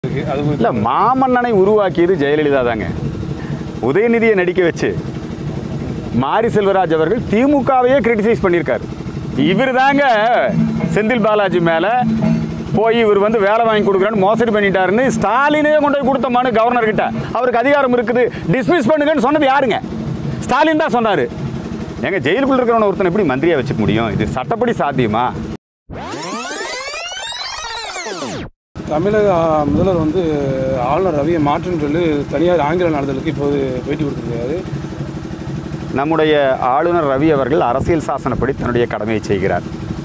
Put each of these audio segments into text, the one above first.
இருக்கு அது குறித்து இல்லை மாமன்னனை உருவாக்கியது ஜெயலலிதா தாங்க உதயநிதியை நடிக்க வச்சு மாரி செல்வராஜ் அவர்கள் திமுகவையே கிரிட்டிசைஸ் பண்ணியிருக்காரு இவர் தாங்க செந்தில் பாலாஜி மேலே போய் இவர் வந்து வேலை வாங்கி கொடுக்குறேன்னு மோசடி பண்ணிட்டாருன்னு ஸ்டாலினே கொண்டு போய் கொடுத்த மனு கவர்னர் கிட்ட அவருக்கு அதிகாரம் இருக்குது டிஸ்மிஸ் பண்ணுங்கன்னு சொன்னது யாருங்க ஸ்டாலின் தான் சொன்னார் எங்க ஜெயிலுக்குள்ள இருக்கிறவன ஒருத்தனை எப்படி மந்திரியா வச்சுக்க முடியும் இது சட்டப்படி சாத்தியமா தமிழக ஆ, முதல்வர் வந்து ஆளுநர் ரவியை மாற்றுன்னு சொல்லி தனியார் ஆங்கில நாளிதழுக்கு இப்போது பேட்டி கொடுத்துருக்காரு நம்முடைய ஆளுநர் ரவி அவர்கள் அரசியல் சாசனப்படி தன்னுடைய கடமையை செய்கிறார்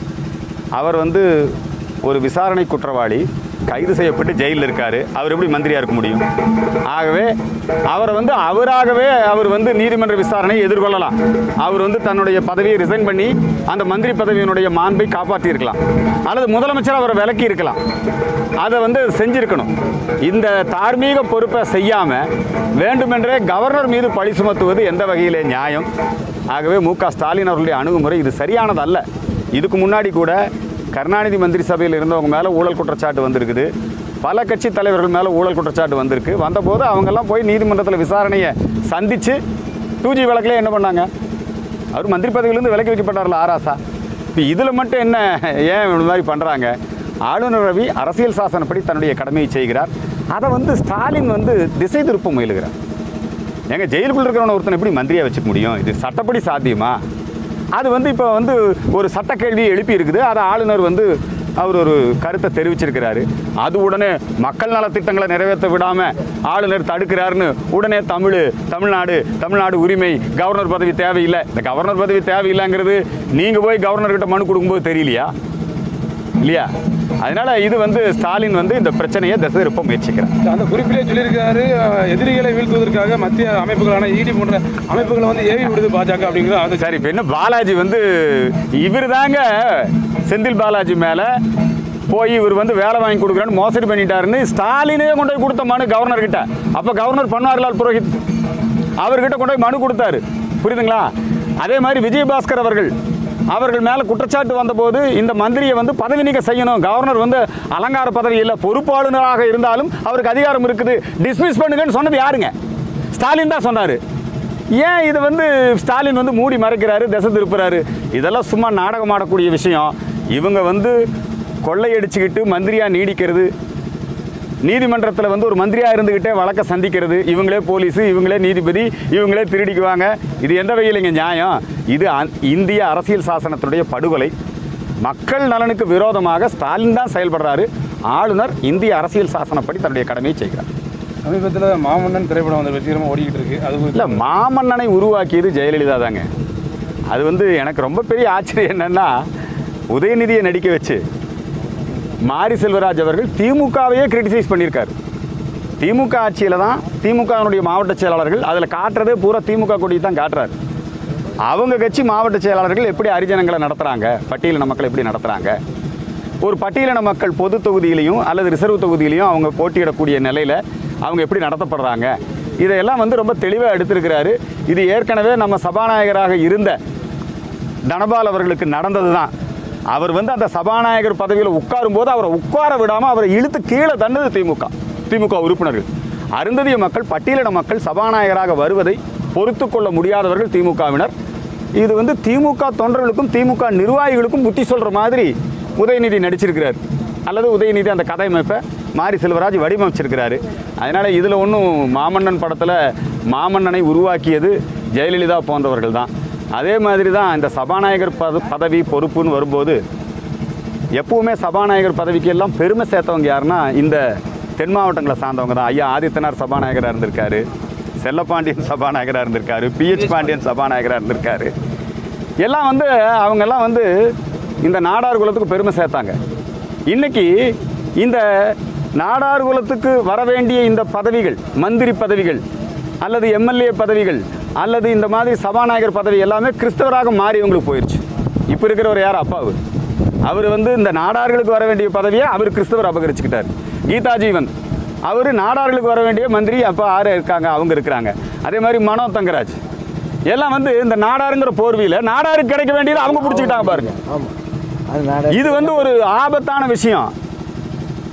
அவர் வந்து ஒரு விசாரணை குற்றவாளி கைது செய்யப்பட்டு ஜெயிலில் இருக்கார் அவர் எப்படி மந்திரியாக இருக்க முடியும் ஆகவே அவரை வந்து அவராகவே அவர் வந்து நீதிமன்ற விசாரணையை எதிர்கொள்ளலாம் அவர் வந்து தன்னுடைய பதவியை ரிசைன் பண்ணி அந்த மந்திரி பதவியினுடைய மாண்பை காப்பாற்றி இருக்கலாம் அல்லது முதலமைச்சர் அவரை விலக்கி இருக்கலாம் அதை வந்து செஞ்சிருக்கணும் இந்த தார்மீக பொறுப்பை செய்யாமல் வேண்டுமென்றே கவர்னர் மீது பழி சுமத்துவது எந்த வகையிலே நியாயம் ஆகவே மு க ஸ்டாலின் அவர்களுடைய அணுகுமுறை இது சரியானது அல்ல இதுக்கு முன்னாடி கூட கருணாநிதி மந்திரி சபையில் இருந்தவங்க மேலே ஊழல் குற்றச்சாட்டு வந்திருக்குது பல கட்சி தலைவர்கள் மேலே ஊழல் குற்றச்சாட்டு வந்திருக்கு வந்தபோது அவங்கெல்லாம் போய் நீதிமன்றத்தில் விசாரணையை சந்தித்து டூ ஜி வழக்கில் என்ன பண்ணாங்க அவர் மந்திரி பதவியிலேருந்து விலக்கி வைக்கப்பட்டார்ல ஆராசா இப்போ இதில் மட்டும் என்ன ஏன் இந்த மாதிரி பண்ணுறாங்க ஆளுநர் ரவி அரசியல் சாசனப்படி தன்னுடைய கடமையை செய்கிறார் அதை வந்து ஸ்டாலின் வந்து திசை திருப்ப முயலுகிறார் எங்க ஜெயிலுக்குள்ள இருக்கிறவன ஒருத்தனை எப்படி மந்திரியா வச்சுக்க முடியும் இது சட்டப்படி சாத்தியமா அது வந்து இப்போ வந்து ஒரு சட்ட கேள்வியை எழுப்பி இருக்குது அதை ஆளுநர் வந்து அவர் ஒரு கருத்தை தெரிவிச்சிருக்கிறாரு அது உடனே மக்கள் நலத்திட்டங்களை நிறைவேற்ற விடாம ஆளுநர் தடுக்கிறாருன்னு உடனே தமிழ் தமிழ்நாடு தமிழ்நாடு உரிமை கவர்னர் பதவி தேவையில்லை இந்த கவர்னர் பதவி தேவையில்லைங்கிறது நீங்க போய் கவர்னர்கிட்ட மனு கொடுக்கும்போது தெரியலையா இல்லையா அதனால இது வந்து ஸ்டாலின் வந்து இந்த பிரச்சனையை திசை திருப்ப முயற்சிக்கிறார் அந்த குறிப்பிலே சொல்லியிருக்காரு அஹ், எதிரிகளை வீழ்த்துவதற்காக மத்திய அமைப்புகளான இடி போன்ற அமைப்புகளை வந்து ஏவி விடுது பாஜக அப்படிங்கிறது அது சரி இப்போ என்ன பாலாஜி வந்து இவர் தாங்க செந்தில் பாலாஜி மேலே போய் இவர் வந்து வேலை வாங்கி கொடுக்குறேன்னு மோசடி பண்ணிட்டாருன்னு ஸ்டாலினே கொண்டு போய் கொடுத்த மனு கவர்னர் கிட்ட அப்போ கவர்னர் பன்வாரிலால் புரோஹித் அவர்கிட்ட கொண்டு போய் மனு கொடுத்தாரு புரியுதுங்களா அதே மாதிரி விஜயபாஸ்கர் அவர்கள் அவர்கள் மேலே குற்றச்சாட்டு வந்தபோது இந்த மந்திரியை வந்து பதவி நீக்கம் செய்யணும் கவர்னர் வந்து அலங்கார பதவி இல்லை பொறுப்பாளுநராக இருந்தாலும் அவருக்கு அதிகாரம் இருக்குது டிஸ்மிஸ் பண்ணுங்கன்னு சொன்னது யாருங்க ஸ்டாலின் தான் சொன்னார் ஏன் இது வந்து ஸ்டாலின் வந்து மூடி மறைக்கிறாரு திசை திருப்புறாரு இதெல்லாம் சும்மா நாடகம் ஆடக்கூடிய விஷயம் இவங்க வந்து கொள்ளையடிச்சுக்கிட்டு மந்திரியா நீடிக்கிறது நீதிமன்றத்தில் வந்து ஒரு மந்திரியா இருந்துக்கிட்டே வழக்கை சந்திக்கிறது இவங்களே போலீஸு இவங்களே நீதிபதி இவங்களே திருடிக்குவாங்க இது எந்த வகையில் இங்கே நியாயம் இது அ- இந்திய அரசியல் சாசனத்தினுடைய படுகொலை மக்கள் நலனுக்கு விரோதமாக ஸ்டாலின் தான் செயல்படுறாரு ஆளுநர் இந்திய அரசியல் சாசனப்படி தன்னுடைய கடமையை செய்கிறார் சமீபத்தில் மாமன்னன் திரைப்படம் வந்து வெற்றிகரமாக ஓடிக்கிட்டு இருக்கு அது குறித்து இல்லை மாமன்னனை உருவாக்கியது ஜெயலலிதா தாங்க அது வந்து எனக்கு ரொம்ப பெரிய ஆச்சரியம் என்னன்னா உதயநிதியை நடிக்க வச்சு மாரி செல்வராஜ் அவர்கள் திமுகவையே கிரிட்டிசைஸ் பண்ணியிருக்காரு திமுக ஆட்சியில் தான் திமுகவினுடைய மாவட்ட செயலாளர்கள் அதில் காட்டுறதே பூரா திமுக கொடி தான் காட்டுறாரு அவங்க கட்சி மாவட்ட செயலாளர்கள் எப்படி ஹரிஜனங்களை நடத்துகிறாங்க பட்டியலின மக்கள் எப்படி நடத்துகிறாங்க ஒரு பட்டியலின மக்கள் பொது தொகுதியிலையும் அல்லது ரிசர்வ் தொகுதியிலையும் அவங்க போட்டியிடக்கூடிய நிலையில் அவங்க எப்படி நடத்தப்படுறாங்க இதையெல்லாம் வந்து ரொம்ப தெளிவாக எடுத்திருக்கிறாரு இது ஏற்கனவே நம்ம சபாநாயகராக இருந்த தனபால் அவர்களுக்கு நடந்தது தான் அவர் வந்து அந்த சபாநாயகர் பதவியில் உட்காரும்போது அவரை உட்கார விடாமல் அவரை இழுத்து கீழே தண்டது திமுக திமுக உறுப்பினர்கள் அருந்ததிய மக்கள் பட்டியலின மக்கள் சபாநாயகராக வருவதை பொறுத்து கொள்ள முடியாதவர்கள் திமுகவினர் இது வந்து திமுக தொண்டர்களுக்கும் திமுக நிர்வாகிகளுக்கும் புத்தி சொல்கிற மாதிரி உதயநிதி நடிச்சிருக்கிறார் அல்லது உதயநிதி அந்த கதையமைப்பை மாரி செல்வராஜ் வடிவமைச்சிருக்கிறாரு அதனால் இதில் ஒன்றும் மாமன்னன் படத்தில் மாமன்னனை உருவாக்கியது ஜெயலலிதா போன்றவர்கள் தான் அதே மாதிரி தான் இந்த சபாநாயகர் பத பதவி பொறுப்புன்னு வரும்போது எப்பவுமே சபாநாயகர் பதவிக்கு எல்லாம் பெருமை சேர்த்தவங்க யாருன்னா இந்த தென் மாவட்டங்களை சார்ந்தவங்க தான் ஐயா ஆதித்தனார் சபாநாயகராக இருந்திருக்காரு செல்லப்பாண்டியன் சபாநாயகராக இருந்திருக்காரு பிஹெச் பாண்டியன் சபாநாயகராக இருந்திருக்காரு எல்லாம் வந்து அவங்கெல்லாம் வந்து இந்த நாடார் குலத்துக்கு பெருமை சேர்த்தாங்க இன்னைக்கு இந்த நாடார் குலத்துக்கு வர வேண்டிய இந்த பதவிகள் மந்திரி பதவிகள் அல்லது எம்எல்ஏ பதவிகள் அல்லது இந்த மாதிரி சபாநாயகர் பதவி எல்லாமே கிறிஸ்தவராக மாறி இவங்களுக்கு போயிடுச்சு இப்போ இருக்கிறவர் யார் அப்பாவு அவர் வந்து இந்த நாடார்களுக்கு வர வேண்டிய பதவியை அவர் கிறிஸ்தவர் அபகரிச்சுக்கிட்டார் கீதா ஜீவன் அவர் நாடார்களுக்கு வர வேண்டிய மந்திரி அப்போ ஆறு இருக்காங்க அவங்க இருக்கிறாங்க அதே மாதிரி மனோ தங்கராஜ் எல்லாம் வந்து இந்த நாடாருங்கிற போர்வியில் நாடாருக்கு கிடைக்க வேண்டியது அவங்க பிடிச்சிக்கிட்டாங்க பாருங்க ஆமாம் அது நாட இது வந்து ஒரு ஆபத்தான விஷயம்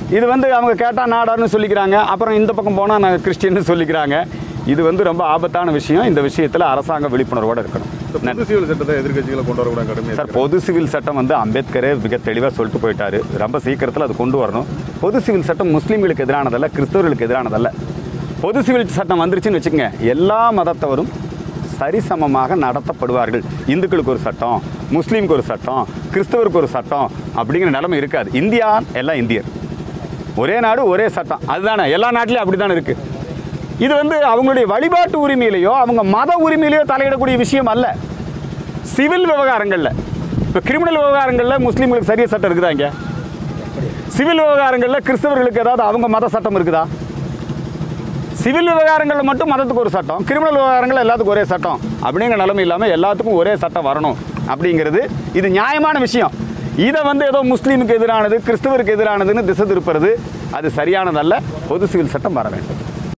இது வந்து அவங்க கேட்டால் நாடார்னு சொல்லிக்கிறாங்க அப்புறம் இந்த பக்கம் போனால் நான் கிறிஸ்டின்னு சொல்லிக்கிறாங்க இது வந்து ரொம்ப ஆபத்தான விஷயம் இந்த விஷயத்தில் அரசாங்க விழிப்புணர்வோடு இருக்கணும் இந்த பொது சிவில் சட்டத்தை எதிர்க்கட்சிகளை கொண்டு வரக்கூடாது கடுமையாக சார் பொது சிவில் சட்டம் வந்து அம்பேத்கரே மிக தெளிவாக சொல்லிட்டு போயிட்டாரு ரொம்ப சீக்கிரத்தில் அது கொண்டு வரணும் பொது சிவில் சட்டம் முஸ்லீம்களுக்கு எதிரானதல்ல கிறிஸ்தவர்களுக்கு எதிரானதல்ல பொது சிவில் சட்டம் வந்துருச்சுன்னு வச்சுக்கோங்க எல்லா மதத்தவரும் சரிசமமாக நடத்தப்படுவார்கள் இந்துக்களுக்கு ஒரு சட்டம் முஸ்லீமுக்கு ஒரு சட்டம் கிறிஸ்தவருக்கு ஒரு சட்டம் அப்படிங்கிற நிலைமை இருக்காது இந்தியா எல்லாம் இந்தியர் ஒரே நாடு ஒரே சட்டம் அதுதானே எல்லா நாட்டிலையும் அப்படி தானே இருக்குது இது வந்து அவங்களுடைய வழிபாட்டு உரிமையிலையோ அவங்க மத உரிமையிலையோ தலையிடக்கூடிய விஷயம் அல்ல சிவில் விவகாரங்களில் இப்போ கிரிமினல் விவகாரங்களில் முஸ்லீம்களுக்கு சரியா சட்டம் இருக்குதா இங்கே சிவில் விவகாரங்களில் கிறிஸ்தவர்களுக்கு ஏதாவது அவங்க மத சட்டம் இருக்குதா சிவில் விவகாரங்களில் மட்டும் மதத்துக்கு ஒரு சட்டம் கிரிமினல் விவகாரங்கள் எல்லாத்துக்கும் ஒரே சட்டம் அப்படிங்கிற நிலைமை இல்லாமல் எல்லாத்துக்கும் ஒரே சட்டம் வரணும் அப்படிங்கிறது இது நியாயமான விஷயம் இதை வந்து ஏதோ முஸ்லீமுக்கு எதிரானது கிறிஸ்தவருக்கு எதிரானதுன்னு திசை திருப்புறது அது சரியானதல்ல பொது சிவில் சட்டம் வர வேண்டும்